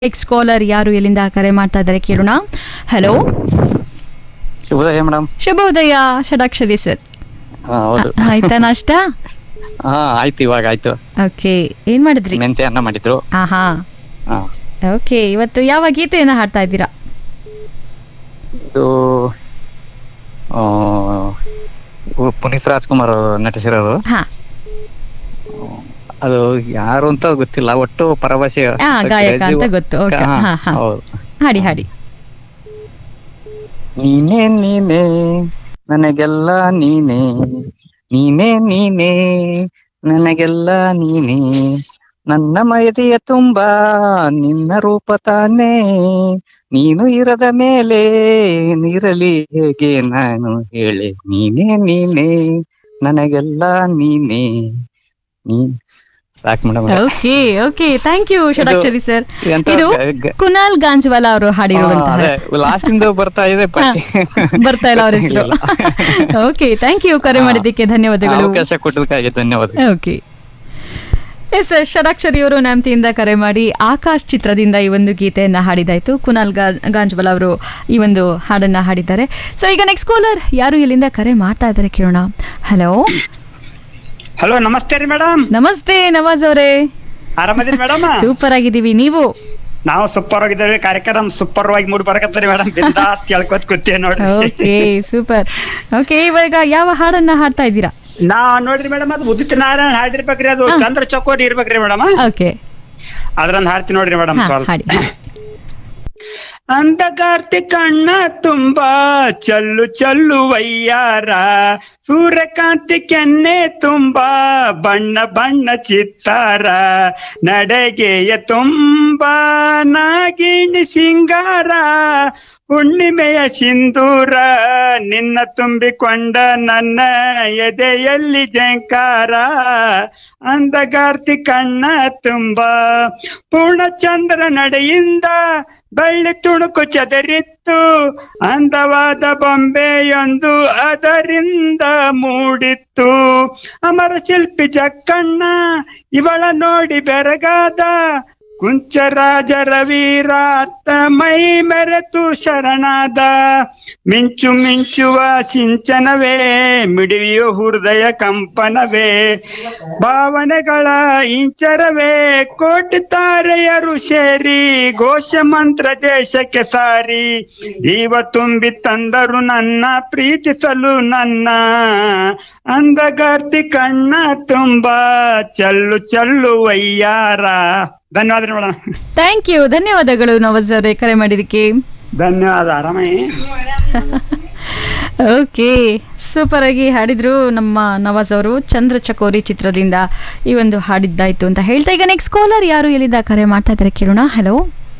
X collar ಯಾರು ಎಲ್ಲಿಂದ ಕರೆ ಮಾಡ್ತಾ ಇದ್ದಾರೆ ಕೇಳೋಣ ಹಲೋ ಶುಭೋದಯ ಮೇಡಮ್ ಶುಭೋದಯ ಷಡಾಕ್ಷರಿ ಸರ್ ಹಾ ಹೌದು ಆಯ್ತಾ ನಾಷ್ಟ ಹಾ ಆಯ್ತು ಇವಾಗ ಆಯ್ತು ಓಕೆ ಏನ್ ಮಾಡಿದ್ರಿ ಮೆಂತೆ ಅನ್ನ ಮಾಡಿದ್ರು ಆಹಾ ಹಾ ಓಕೆ ಇವತ್ತು ಯಾವ ಗೀತೆಯನ್ನ ಹಾಡ್ತಾ ಇದ್ದೀರಾ ಇದು ಆ, ಉ- ಪುನೀತ್ ರಾಜ್ಕುಮಾರ್ ಅವ್ರು ನಟಿಸಿರೋದು ಹಾ ಅದು ಯಾರು ಅಂತ ಗೊತ್ತಿಲ್ಲ ಒಟ್ಟು ಪರಭಾಷೆ ಆ, ಗಾಯಕ ಅಂತ ಗೊತ್ತು. Okay. ಹಾ, ಹಾ, ಹಾ. ಹೌದು ಹಾಡಿ ಹಾಡಿ ನೀನೇ ನೀನೇ ನನಗೆಲ್ಲ ನೀನೇ ನೀನೇ ನೀನೇ ನನಗೆಲ್ಲ ನೀನೇ ನನ್ನ ಮೈದೆಯ ತುಂಬಾ ನಿನ್ನ ರೂಪ ತಾನೇ ನೀನು ಇರದ ಮೇಲೆ ನೀರಲಿ ಹೇಗೆ ನಾನು ಹೇಳೆ ನೀನೇ ನೀನೇ ನನಗೆಲ್ಲ ನೀನೇ ನೀ ಸಾಕು madam okay okay thank you Shadakshari sir ಎಂತ ಇದು ಗ- ಗ- ಕುನಾಲ್ ಗಾಂಜ್ವಾಲ ಅವರು ಹಾಡಿರುವಂತಹ ಲಾಸ್ಟ್ ಇಂದ ಬರ್ತಾ ಇದೆ but ಬರ್ತಾ ಇಲ್ಲ ಅವ್ರ ಹೆಸರು ಇಲ್ಲ. ಓಕೆ ಥ್ಯಾಂಕ್ ಯು ಕರೆ ಹಾ. ಮಾಡಿದ್ದಕ್ಕೆ ಧನ್ಯವಾದಗಳು ಅವಕಾಶ ಕೊಟ್ಟದಕ್ಕಾಗಿ ಧನ್ಯವಾದ ಓಕೆ ಎಸ್ ಷಡಾಕ್ಷರಿ ಅವರು ನ್ಯಾಮ್ತಿಯಿಂದ ಕರೆ ಮಾಡಿ ಆಕಾಶ್ ಚಿತ್ರದಿಂದ ಈ ಒಂದು ಗೀತೆಯನ್ನ ಹಾಡಿದಾಯ್ತು ಕುನಾಲ್ ಗಾ ಗಾಂಜ್ಬಲ್ ಅವರು ಈ ಒಂದು ಹಾಡನ್ನ ಹಾಡಿದ್ದಾರೆ ಸೊ ಈಗ ನೆಕ್ಸ್ಟ್ ಕಾಲರ್ ಯಾರು ಇಲ್ಲಿಂದ ಕರೆ ಮಾಡ್ತಾ ಇದ್ದಾರೆ ಕೇಳೋಣ ಹಲೋ ಹಲೋ ನಮಸ್ತೆ ರೀ ಮೇಡಮ್ ನಮಸ್ತೆ ನವಾಜ್ ಅವರೇ ಆರಾಮದಿರಿ ಮೇಡಮ್ ಸೂಪರ್ ಆಗಿದ್ದೀವಿ ನೀವು ನಾವು ಸೂಪರ್ ಆಗಿದ್ದೇವೆ ಕಾರ್ಯಕ್ರಮ ಸೂಪರ್ ಆಗಿ ಮೂಡ್ ಬರಕತ್ತೀರಿ ಮೇಡಮ್ ಬಿಂದಾಸ್ ಕೇಳ್ಕೊತ ಕೂತೀವಿ ನೋಡ್ರಿ ಓಕೆ ಸೂಪರ್ ಓಕೆ ಇವಾಗ ಯಾವ ಹಾಡನ್ನ ಹಾಡ್ತಾ ಇದ್ದೀರಾ ನಾ ನೋಡ್ರಿ ಮೇಡಮ್ ಅದು ಉದಿತ ನಾರಾಯಣ ಹಾಡಿರ್ಬೇಕ್ರಿ ಅದು ಚಂದ್ರ ಚಕೋರಿ ಇರ್ಬೇಕ್ರಿ ಮೇಡಮ್ ಓಕೆ ಅದ್ರಂದ್ ಹಾಡ್ತಿ ನೋಡ್ರಿ ಮೇಡಮ್ ಹಾ ಹಾಡಿ ಅಂಧಕಾರ್ತಿ ಕಣ್ಣ ತುಂಬಾ ಚಲ್ಲು ಚಲ್ಲು ವಯ್ಯಾರ ಸೂರ್ಯಕಾಂತಿ ಕೆನ್ನೆ ತುಂಬಾ ಬಣ್ಣ ಬಣ್ಣ ಚಿತ್ತಾರ ನಡೆಗೆಯ ತುಂಬಾ ನಾಗಿಣಿ ಸಿಂಗಾರ ಹುಣ್ಣಿಮೆಯ ಸಿಂಧೂರ ನಿನ್ನ ತುಂಬಿಕೊಂಡ ನನ್ನ ಎದೆಯಲ್ಲಿ ಜಂಕಾರ ಅಂಧಗಾರ್ತಿ ಕಣ್ಣ ತುಂಬ ಪೂರ್ಣಚಂದ್ರ ನಡೆಯಿಂದ ಬಳ್ಳಿ ತುಣುಕು ಚದರಿತ್ತು ಅಂದವಾದ ಬೊಂಬೆಯೊಂದು ಅದರಿಂದ ಮೂಡಿತ್ತು ಅಮರ ಶಿಲ್ಪಿ ಜಕ್ಕಣ್ಣ ಇವಳ ನೋಡಿ ಬೆರಗಾದ ಕುಂಚರಾಜ ರವಿರಾತ ಮೈ ಮೆರೆತು ಶರಣಾದ ಮಿಂಚು ಮಿಂಚುವ ಸಿಂಚನವೇ ಮಿಡಿಯು ಹೃದಯ ಕಂಪನವೇ ಭಾವನೆಗಳ ಇಂಚರವೇ ಕೋಟಿ ತಾರೆಯರು ಸೇರಿ ಘೋಷ ಮಂತ್ರ ದೇಶಕ್ಕೆ ಸಾರಿ ಜೀವ ತುಂಬಿ ತಂದರು ನನ್ನ ಪ್ರೀತಿಸಲು ನನ್ನ ಅಂದಗಾರ್ತಿ ಕಣ್ಣ ತುಂಬಾ ಚಲ್ಲು ಚಲ್ಲು ವಯ್ಯಾರ ಧನ್ಯವಾದ ಮೇಡಮ್ ಥ್ಯಾಂಕ್ ಯು ಧನ್ಯವಾದಗಳು ನವಾಜ್ ಅವರೇ ಕರೆ ಮಾಡಿದ್ದಕ್ಕೆ ಧನ್ಯವಾದ ಆರಾಮೇ ಓಕೆ ಸೂಪರ್ ಆಗಿ ಹಾಡಿದ್ರು ನಮ್ಮ ನವಾಜ್ ಅವರು ಚಂದ್ರ ಚಕೋರಿ ಚಿತ್ರದಿಂದ ಈ ಒಂದು ಹಾಡಿದ್ದಾಯ್ತು ಅಂತ ಹೇಳ್ತಾ ಈಗ ನೆಕ್ಸ್ಟ್ ಕಾಲರ್ ಯಾರು ಎಲ್ಲಿಂದ ಕರೆ ಮಾಡ್ತಾ ಇದ್ದಾರೆ ಕೇಳೋಣ ಹಲೋ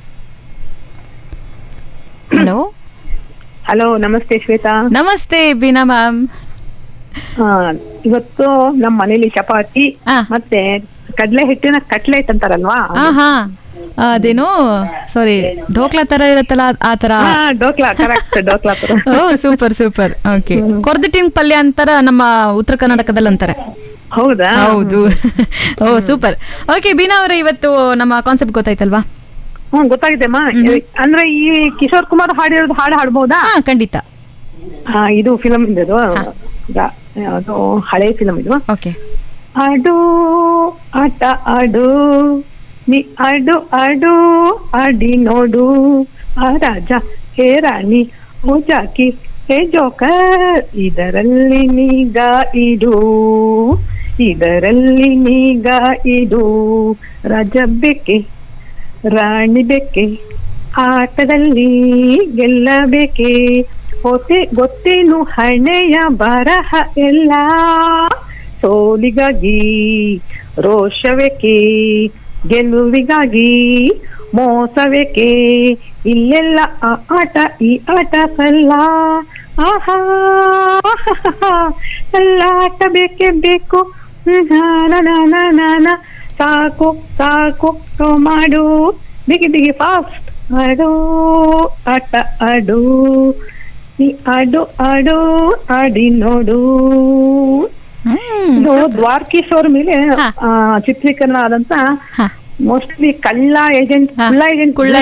ಹಲೋ ಹಲೋ ನಮಸ್ತೆ ಶ್ವೇತಾ ನಮಸ್ತೆ ಬೀನಾ ಮ್ಯಾಮ್ ಆ, ಇವತ್ತು ನಮ್ಮ ಮನೇಲಿ ಚಪಾತಿ ಆ. ಮತ್ತೆ ಕಡಲೆ ಹಿಟ್ಟಿನ ಕಟ್ಲೆಟ್ ಅಂತಾರಲ್ವಾ ಹಾ ಹಾ ಅದೇನು ಸಾರಿ ಢೋಕ್ಲಾ ತರ ಇರುತ್ತಲ್ಲ ಆ- ಆ ತರ ಹಾ ಡೋಕ್ಲಾ ಕರೆಕ್ಟ್ ಡೋಕ್ಲಾ ತರ ಓ ಸೂಪರ್ ಸೂಪರ್ ಓಕೆ ಕೊರ್ದಿಟ್ಟಿನ ಪಲ್ಯ ಅಂತಾರ ನಮ್ಮ ಉತ್ತರ ಕರ್ನಾಟಕದಲ್ಲಿ ಅಂತಾರೆ ಹೌದಾ ಹೌದು ಓ ಸೂಪರ್ ಓಕೆ ಬೀನಾ ಅವರೇ ಇವತ್ತು ನಮ್ಮ ಕಾನ್ಸೆಪ್ಟ್ ಗೊತ್ತಾಯ್ತಲ್ವಾ ಹ್ಮ್ ಗೊತ್ತಾಗಿದೆ ಅಮ್ಮ ಅಂದ್ರೆ ಈ ಕಿಶೋರ್ ಕುಮಾರ್ ಹಾಡಿರೋದು ಹಾಡು ಹಾಡ್ಬೋದಾ ಹಾ ಖಂಡಿತ ಆ, ಇದು ಫಿಲಮ್ ಇದು ಗ- ಅದು ಹಳೆ ಫಿಲಮ್ ಇದು ಓಕೆ ಆಡು ಆಟ ಆಡು ನೀ ಆಡು ಆಡು ಆಡಿ ನೋಡು ಆ ರಾಜ ಹೇ ರಾಣಿ ಓ ಜಾಕಿ ಹೇ ಜೋಕರ್ ಇದರಲ್ಲಿ ನೀಗ ಇಡು ಇದರಲ್ಲಿ ನೀಗ ಇಡು ರಾಜ ಬೇಕೆ ರಾಣಿ ಬೇಕೆ ಆಟದಲ್ಲಿ ಗೆಲ್ಲಬೇಕೆ ಹೊತೆ ಗೊತ್ತೇನು ಹಣೆಯ ಬರಹ ಎಲ್ಲ ಸೋಲಿಗಾಗಿ ರೋಷವೇಕೆ ಗೆಲುವಿಗಾಗಿ ಮೋಸವೇಕೆ ಇಲ್ಲೆಲ್ಲ ಆ ಆಟ ಈ ಆಟ ಸಲ್ಲ ಆಹಾ ಎಲ್ಲ ಆಟ ಬೇಕೇ ಬೇಕು ನಾನ ಸಾಕು ಸಾಕು ಸೊ ಮಾಡು ಬಿಗಿ ಬಿಗಿ ಫಾಸ್ಟ್ ಆಡು ಆಟ ಆಡು ನೀ ಆಡು ಆಡು ಆಡಿ ನೋಡು ಹ್ಮ್ ಇದು ದ್ವಾರಕೀಶ್ ಅವ್ರ ಮೇಲೆ ಹಾ. ಆ, ಚಿತ್ರೀಕರಣ ಆದಂತ ಹಾ ಮೋಸ್ಟ್ಲಿ ಕಳ್ಳ ಏಜೆಂಟ್ ಹಾ. ಕುಳ್ಳ ಏಜೆಂಟ್ ಕುಳ್ಳ